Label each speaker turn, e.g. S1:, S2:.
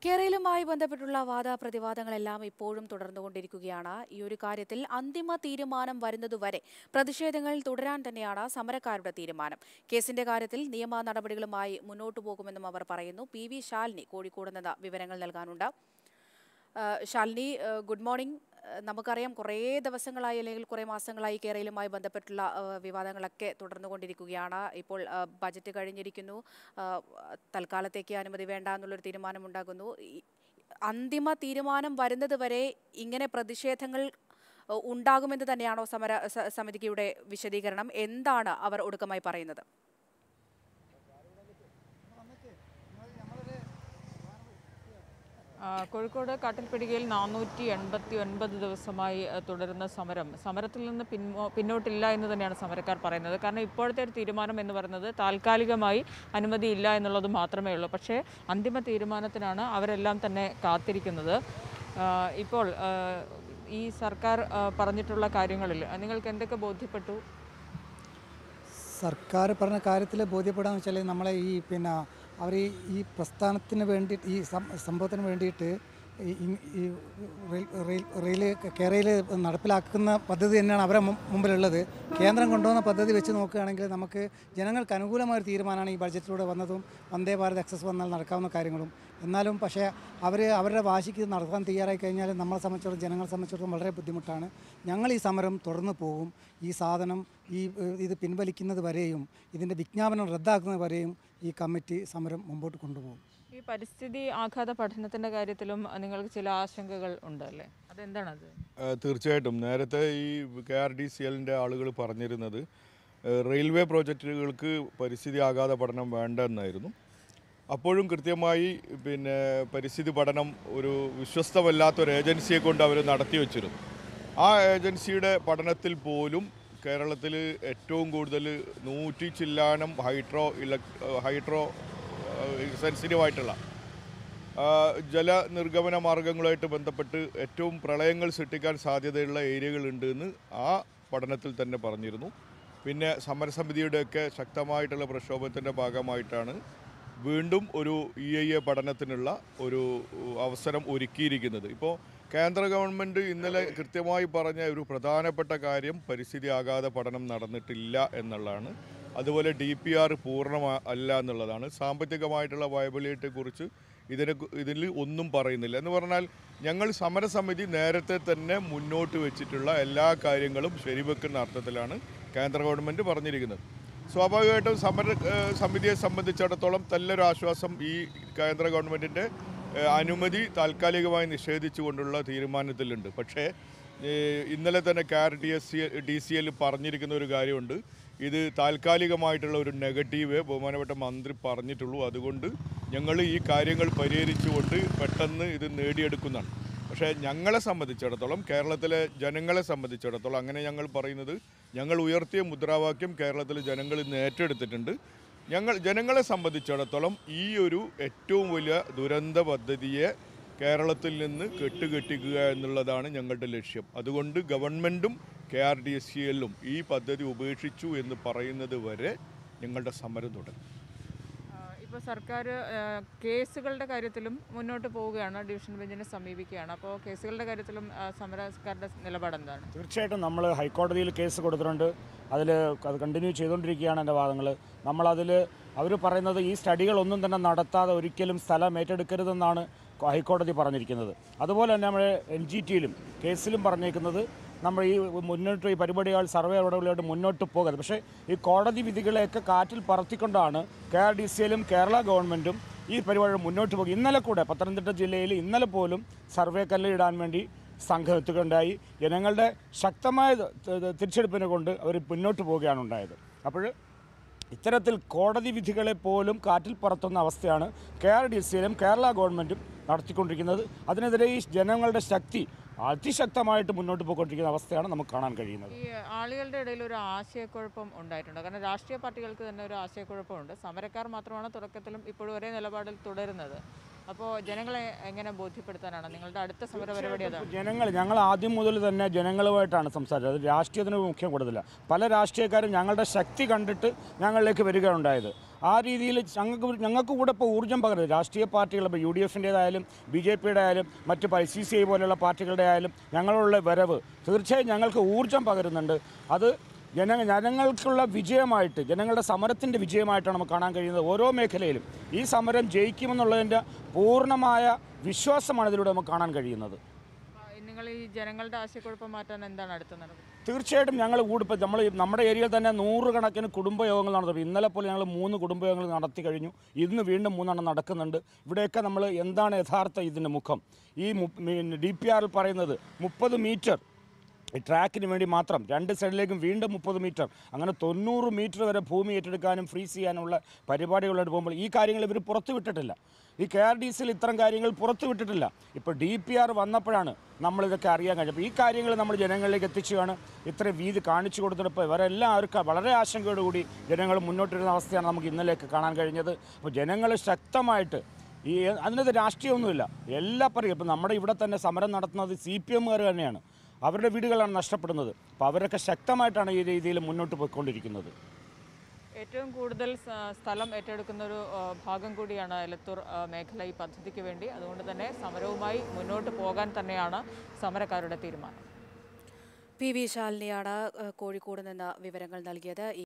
S1: കേരളവുമായി ബന്ധപ്പെട്ടുള്ള വാദപ്രതിവാദങ്ങളെല്ലാം ഇപ്പോഴും തുടർന്നുകൊണ്ടിരിക്കുകയാണ് ഈ ഒരു കാര്യത്തിൽ അന്തിമ തീരുമാനം വരുന്നതുവരെ പ്രതിഷേധങ്ങൾ തുടരാൻ തന്നെയാണ് സമരക്കാരുടെ തീരുമാനം കേസിന്റെ കാര്യത്തിൽ നിയമ നടപടികളുമായി മുന്നോട്ടു പോകുമെന്നും അവർ പറയുന്നു പി വി ശാലിനി കോഴിക്കോട് നിന്ന് വിവരങ്ങൾ നൽകാനുണ്ട് ആ, ശാലിനി ആ, ഗുഡ് മോർണിംഗ് ആ, നമുക്കറിയാം കുറേ ദിവസങ്ങളായി അല്ലെങ്കിൽ കുറേ മാസങ്ങളായി കേരളവുമായി ബന്ധപ്പെട്ടുള്ള ആ, വിവാദങ്ങളൊക്കെ തുടർന്നുകൊണ്ടിരിക്കുകയാണ് ഇപ്പോൾ ആ, ബജറ്റ് കഴിഞ്ഞിരിക്കുന്നു ആ, തൽക്കാലത്തേക്ക് അനുമതി വേണ്ട എന്നുള്ളൊരു തീരുമാനമുണ്ടാകുന്നു ഈ അന്തിമ തീരുമാനം വരുന്നത് വരെ ഇങ്ങനെ പ്രതിഷേധങ്ങൾ ആ, ഉണ്ടാകുമെന്ന് തന്നെയാണോ സമര സ- സമിതിയുടെ വിശദീകരണം എന്താണ് അവർ ഒടുക്കമായി പറയുന്നത്
S2: ആ, കോഴിക്കോട് കാട്ടിൽപ്പിടികയിൽ നാനൂറ്റി എൺപത്തി ഒൻപത് ദിവസമായി ആ, തുടരുന്ന സമരം സമരത്തിൽ നിന്ന് പിൻമോ പിന്നോട്ടില്ല എന്ന് തന്നെയാണ് സമരക്കാർ പറയുന്നത് കാരണം ഇപ്പോഴത്തെ ഒരു തീരുമാനം എന്ന് പറയുന്നത് താൽക്കാലികമായി അനുമതി ഇല്ല എന്നുള്ളത് മാത്രമേ ഉള്ളൂ പക്ഷേ അന്തിമ തീരുമാനത്തിനാണ് അവരെല്ലാം തന്നെ കാത്തിരിക്കുന്നത് ആ, ഇപ്പോൾ ആ, ഈ സർക്കാർ ആ, പറഞ്ഞിട്ടുള്ള കാര്യങ്ങളിൽ നിങ്ങൾക്ക് എന്തൊക്കെ ബോധ്യപ്പെട്ടു
S3: സർക്കാർ പറഞ്ഞ കാര്യത്തിൽ ബോധ്യപ്പെടാന്ന് വെച്ചാൽ നമ്മളെ ഈ പിന്നെ അവർ ഈ ഈ പ്രസ്ഥാനത്തിന് വേണ്ടി ഈ സം- സംഭവത്തിന് വേണ്ടിയിട്ട് ഈ ഈ- ഈ റെയിൽ റെയിൽ റെയിൽ കേരളയിൽ നടപ്പിലാക്കുന്ന പദ്ധതി തന്നെയാണ് അവരെ മു- മുമ്പിലുള്ളത് കേന്ദ്രം കൊണ്ടുവന്ന പദ്ധതി വെച്ച് നോക്കുകയാണെങ്കിൽ നമുക്ക് ജനങ്ങൾക്ക് അനുകൂലമായ ഒരു തീരുമാനമാണ് ഈ ബഡ്ജറ്റിലൂടെ വന്നതും വന്ദേ ഭാരത് എക്സസ് വന്നാൽ നടക്കാവുന്ന കാര്യങ്ങളും എന്നാലും പക്ഷേ അവർ അവരുടെ വാശിക്ക് നടത്താൻ തയ്യാറായി കഴിഞ്ഞാൽ നമ്മളെ സംബന്ധിച്ചിടത്തോളം ജനങ്ങളെ സംബന്ധിച്ചിടത്തോളം വളരെ ബുദ്ധിമുട്ടാണ് ഞങ്ങൾ ഈ സമരം തുടർന്ന് പോകും ഈ സാധനം ഈ ഏഹ്, ഇത് പിൻവലിക്കുന്നത് വരെയും ഇതിൻ്റെ വിജ്ഞാപനം റദ്ദാക്കുന്നത് വരെയും ഈ കമ്മിറ്റി സമരം മുമ്പോട്ട് കൊണ്ടുപോകും
S2: ഈ പരിസ്ഥിതി ആഘാത പഠനത്തിൻ്റെ കാര്യത്തിലും നിങ്ങൾക്ക് ചില ആശങ്കകൾ ഉണ്ട് അല്ലേ അതെന്താണത്
S4: ആ, തീർച്ചയായിട്ടും നേരത്തെ ഈ കെ ആർ ഡി സി എല്ലിൻ്റെ ആളുകൾ പറഞ്ഞിരുന്നത് ഏ, റെയിൽവേ പ്രോജക്റ്റുകൾക്ക് പരിസ്ഥിതി ആഘാത പഠനം വേണ്ട എന്നായിരുന്നു അപ്പോഴും കൃത്യമായി പിന്നെ പരിസ്ഥിതി പഠനം ഒരു വിശ്വസ്തമല്ലാത്ത ഒരു ഏജൻസിയെ കൊണ്ട് അവർ നടത്തി വച്ചിരുന്നു ആ ഏജൻസിയുടെ പഠനത്തിൽ പോലും കേരളത്തിൽ ഏറ്റവും കൂടുതൽ നൂറ്റി ചില്ലാനം ഹൈഡ്രോ ഇലക് ഹൈഡ്രോ സെൻസിറ്റീവായിട്ടുള്ള ആ, ജലനിർഗമന മാർഗങ്ങളുമായിട്ട് ബന്ധപ്പെട്ട് ഏറ്റവും പ്രളയങ്ങൾ സൃഷ്ടിക്കാൻ സാധ്യതയുള്ള ഏരിയകളുണ്ട് എന്ന് ആ പഠനത്തിൽ തന്നെ പറഞ്ഞിരുന്നു പിന്നെ സമരസമിതിയുടെയൊക്കെ ശക്തമായിട്ടുള്ള പ്രക്ഷോഭത്തിൻ്റെ ഭാഗമായിട്ടാണ് വീണ്ടും ഒരു ഇ ഐ എ പഠനത്തിനുള്ള ഒരു അവസരം ഒരുക്കിയിരിക്കുന്നത് ഇപ്പോൾ കേന്ദ്ര ഗവൺമെൻറ് ഇന്നലെ കൃത്യമായി പറഞ്ഞ ഒരു പ്രധാനപ്പെട്ട കാര്യം പരിസ്ഥിതി ആഘാത പഠനം നടന്നിട്ടില്ല എന്നുള്ളതാണ് അതുപോലെ ഡി പി ആർ പൂർണ്ണ അല്ല എന്നുള്ളതാണ് സാമ്പത്തികമായിട്ടുള്ള വയബിലിറ്റിയെക്കുറിച്ച് ഇതിനെ കു- ഇതിൽ ഒന്നും പറയുന്നില്ല എന്ന് പറഞ്ഞാൽ ഞങ്ങൾ സമരസമിതി നേരത്തെ തന്നെ മുന്നോട്ട് വെച്ചിട്ടുള്ള എല്ലാ കാര്യങ്ങളും ശരിവെക്കുന്ന അർത്ഥത്തിലാണ് കേന്ദ്ര ഗവൺമെൻറ് പറഞ്ഞിരിക്കുന്നത് സ്വാഭാവികമായിട്ടും സമര ഏഹ് സമിതിയെ സംബന്ധിച്ചിടത്തോളം നല്ലൊരു ആശ്വാസം ഈ കേന്ദ്ര ഗവൺമെൻറ്റിൻ്റെ അനുമതി താൽക്കാലികമായി നിഷേധിച്ചുകൊണ്ടുള്ള തീരുമാനത്തിലുണ്ട് പക്ഷേ ഏഹ് ഇന്നലെ തന്നെ കാർ D S C D C L പറഞ്ഞിരിക്കുന്ന ഒരു കാര്യമുണ്ട് ഇത് താൽക്കാലികമായിട്ടുള്ള ഒരു നെഗറ്റീവ് ബഹുമാനപ്പെട്ട മന്ത്രി പറഞ്ഞിട്ടുള്ളൂ അതുകൊണ്ട് ഞങ്ങൾ ഈ കാര്യങ്ങൾ പരിഹരിച്ചുകൊണ്ട് പെട്ടെന്ന് ഇത് നേടിയെടുക്കുന്നതാണ് പക്ഷേ ഞങ്ങളെ സംബന്ധിച്ചിടത്തോളം കേരളത്തിലെ ജനങ്ങളെ സംബന്ധിച്ചിടത്തോളം അങ്ങനെ ഞങ്ങൾ പറയുന്നത് ഞങ്ങൾ ഉയർത്തിയ മുദ്രാവാക്യം കേരളത്തിലെ ജനങ്ങൾ ഇന്ന് ഏറ്റെടുത്തിട്ടുണ്ട് ഞങ്ങൾ ജനങ്ങളെ സംബന്ധിച്ചിടത്തോളം ഈ ഒരു ഏറ്റവും വലിയ ദുരന്ത പദ്ധതിയെ കേരളത്തിൽ നിന്ന് കെട്ടുകെട്ടിക്കുക എന്നുള്ളതാണ് ഞങ്ങളുടെ ലക്ഷ്യം അതുകൊണ്ട് ഗവൺമെൻറ്റും K R D S C എല്ലും ഈ പദ്ധതി ഉപേക്ഷിച്ചു എന്ന് പറയുന്നത് വരെ ഞങ്ങളുടെ സമരം തുടരും
S2: ഇപ്പോൾ സർക്കാർ കേസുകളുടെ കാര്യത്തിലും മുന്നോട്ട് പോവുകയാണ് ഡിവിഷൻ ബെഞ്ചിനെ സമീപിക്കുകയാണ് അപ്പോൾ കേസുകളുടെ കാര്യത്തിലും ആ, സമരക്കാരുടെ നിലപാട് എന്താണ്
S5: തീർച്ചയായിട്ടും നമ്മൾ ഹൈക്കോടതിയിൽ കേസ് കൊടുത്തിട്ടുണ്ട് അതിൽ അത് കണ്ടിന്യൂ ചെയ്തുകൊണ്ടിരിക്കുകയാണ് എൻ്റെ വാദങ്ങൾ നമ്മളതിൽ അവർ പറയുന്നത് ഈ സ്റ്റഡികളൊന്നും തന്നെ നടത്താതെ ഒരിക്കലും സ്ഥലം ഏറ്റെടുക്കരുതെന്നാണ് ഹൈക്കോടതി പറഞ്ഞിരിക്കുന്നത് അതുപോലെ തന്നെ നമ്മൾ എൻ ജി ടിയിലും കേസിലും പറഞ്ഞേക്കുന്നത് നമ്മൾ ഈ മുന്നോട്ട് ഈ പരിപാടികൾ സർവേ ഇടപെടലുമായിട്ട് മുന്നോട്ട് പോകരുത് പക്ഷേ ഈ കോടതി വിധികളെയൊക്കെ കാറ്റിൽ പറത്തിക്കൊണ്ടാണ് കെ ആർ ഡി സി എല്ലും കേരള ഗവൺമെൻറ്റും ഈ പരിപാടി മുന്നോട്ട് പോകും ഇന്നലെ കൂടെ പത്തനംതിട്ട ജില്ലയിൽ ഇന്നലെ പോലും സർവേ കല്ല് ഇടാൻ വേണ്ടി സംഘം എത്തുകയുണ്ടായി ജനങ്ങളുടെ ശക്തമായ ത- ത- തിരിച്ചെടുപ്പിനെ കൊണ്ട് അവർ മുന്നോട്ട് പോവുകയാണ് ഉണ്ടായത് അപ്പോൾ ഇത്തരത്തിൽ കോടതി വിധികളെ പോലും കാറ്റിൽ പറത്തുന്ന അവസ്ഥയാണ് കെ ആർ ഡി സിയിലും കേരള ഗവൺമെൻറ്റും നടത്തിക്കൊണ്ടിരിക്കുന്നത് അതിനെതിരെ ഈ ജനങ്ങളുടെ ശക്തി അതിശക്തമായിട്ട് മുന്നോട്ട് പോയിക്കൊണ്ടിരിക്കുന്ന അവസ്ഥയാണ് നമുക്ക് കാണാൻ കഴിയുന്നത്
S2: ഈ ആളുകളുടെ ഇടയിൽ ഒരു ആശയക്കുഴപ്പം ഉണ്ടായിട്ടുണ്ട് കാരണം രാഷ്ട്രീയ പാർട്ടികൾക്ക് തന്നെ ഒരു ആശയക്കുഴപ്പമുണ്ട് സമരക്കാർ മാത്രമാണ് തുടക്കത്തിലും ഇപ്പോഴും ഒരേ നിലപാടിൽ തുടരുന്നത് അപ്പോൾ ജനങ്ങളെ എങ്ങനെ ബോധ്യപ്പെടുത്താനാണ് നിങ്ങളുടെ അടുത്ത സമര പരിപാടി അതാണ്
S5: ജനങ്ങൾ ഞങ്ങൾ ആദ്യം മുതൽ തന്നെ ജനങ്ങളുമായിട്ടാണ് സംസാരിച്ചത് അത് രാഷ്ട്രീയത്തിന് മുഖ്യം കൊടുത്തില്ല പല രാഷ്ട്രീയക്കാരും ഞങ്ങളുടെ ശക്തി കണ്ടിട്ട് ഞങ്ങളിലേക്ക് വരികയുണ്ടായത് ആ രീതിയിൽ ഞങ്ങൾക്ക് ഞങ്ങൾക്ക് കൂടെ ഇപ്പോൾ ഊർജ്ജം പകരുന്നത് രാഷ്ട്രീയ പാർട്ടികൾ ഇപ്പോൾ യു ഡി എഫിൻ്റേതായാലും ബി ജെ പിയുടെ ആയാലും മറ്റ് ഐ സി സി ഐ പോലെയുള്ള പാർട്ടികളുടെ ആയാലും ഞങ്ങളുള്ള വരവ് തീർച്ചയായും ഞങ്ങൾക്ക് ഊർജ്ജം പകരുന്നുണ്ട് അത് ജന ജനങ്ങൾക്കുള്ള വിജയമായിട്ട് ജനങ്ങളുടെ സമരത്തിൻ്റെ വിജയമായിട്ടാണ് നമുക്ക് കാണാൻ കഴിയുന്നത് ഓരോ മേഖലയിലും ഈ സമരം ജയിക്കുമെന്നുള്ളതിൻ്റെ പൂർണ്ണമായ വിശ്വാസമാണ് ഇതിലൂടെ നമുക്ക് കാണാൻ കഴിയുന്നത്
S2: ആ, നിങ്ങൾ ഈ ജനങ്ങളുടെ ആശയക്കുഴപ്പം മാറ്റാൻ എന്താണ് അടുത്ത നടപടി
S5: തീർച്ചയായിട്ടും ഞങ്ങൾ കൂടിപ്പോൾ നമ്മൾ ഈ നമ്മുടെ ഏരിയയിൽ തന്നെ നൂറുകണക്കിന് കുടുംബയോഗങ്ങൾ നടത്തും ഇന്നലെ പോലെ ഞങ്ങൾ മൂന്ന് കുടുംബയോഗങ്ങൾ നടത്തി കഴിഞ്ഞു ഇന്ന് വീണ്ടും മൂന്നെണ്ണം നടക്കുന്നുണ്ട് ഇവിടെയൊക്കെ നമ്മൾ എന്താണ് യഥാർത്ഥ ഇതിൻ്റെ മുഖം ഈ ഡി പി ആറിൽ പറയുന്നത് മുപ്പത് മീറ്റർ ഈ ട്രാക്കിന് വേണ്ടി മാത്രം രണ്ട് സൈഡിലേക്കും വീണ്ടും മുപ്പത് മീറ്റർ അങ്ങനെ തൊണ്ണൂറ് മീറ്റർ വരെ ഭൂമി ഏറ്റെടുക്കാനും ഫ്രീസ് ചെയ്യാനുള്ള പരിപാടികളായിട്ട് പോകുമ്പോൾ ഈ കാര്യങ്ങൾ ഇവർ പുറത്തു വിട്ടിട്ടില്ല ഈ കെ ആർ ഡി സിയിൽ ഇത്തരം കാര്യങ്ങൾ പുറത്തു വിട്ടിട്ടില്ല ഇപ്പോൾ ഡി പി ആർ വന്നപ്പോഴാണ് നമ്മളിതൊക്കെ അറിയാൻ കഴിഞ്ഞത് അപ്പോൾ ഈ കാര്യങ്ങൾ നമ്മൾ ജനങ്ങളിലേക്ക് എത്തിച്ചുകയാണ് ഇത്രയും വീതി കാണിച്ചു കൊടുത്തിട്ടപ്പോൾ ഇവരെല്ലാവർക്കും വളരെ ആശങ്കയോടുകൂടി ജനങ്ങൾ മുന്നോട്ടിരുന്ന അവസ്ഥയാണ് നമുക്ക് ഇന്നലെയൊക്കെ കാണാൻ കഴിഞ്ഞത് അപ്പോൾ ജനങ്ങൾ ശക്തമായിട്ട് ഈ അതിനകത്ത് രാഷ്ട്രീയമൊന്നുമില്ല എല്ലാ പറയും ഇപ്പം നമ്മുടെ ഇവിടെ തന്നെ സമരം നടത്തുന്നത് സി പി എമ്മുകാർ തന്നെയാണ് അവരുടെ വീടുകളാണ് നഷ്ടപ്പെടുന്നത് അപ്പോൾ അവരൊക്കെ ശക്തമായിട്ടാണ് ഈ രീതിയിൽ മുന്നോട്ട് പോയിക്കൊണ്ടിരിക്കുന്നത്
S2: ഏറ്റവും കൂടുതൽ സ- സ്ഥലം ഏറ്റെടുക്കുന്ന ഒരു ആ, ഭാഗം കൂടിയാണ് എലത്തൂർ ആ, മേഖല ഈ പദ്ധതിക്ക് വേണ്ടി അതുകൊണ്ട് തന്നെ സമരവുമായി മുന്നോട്ട് പോകാൻ തന്നെയാണ് സമരക്കാരുടെ തീരുമാനം
S1: പി വി ശാലിനിയാണ് ഏഹ്, കോഴിക്കോട് നിന്ന് വിവരങ്ങൾ നൽകിയത്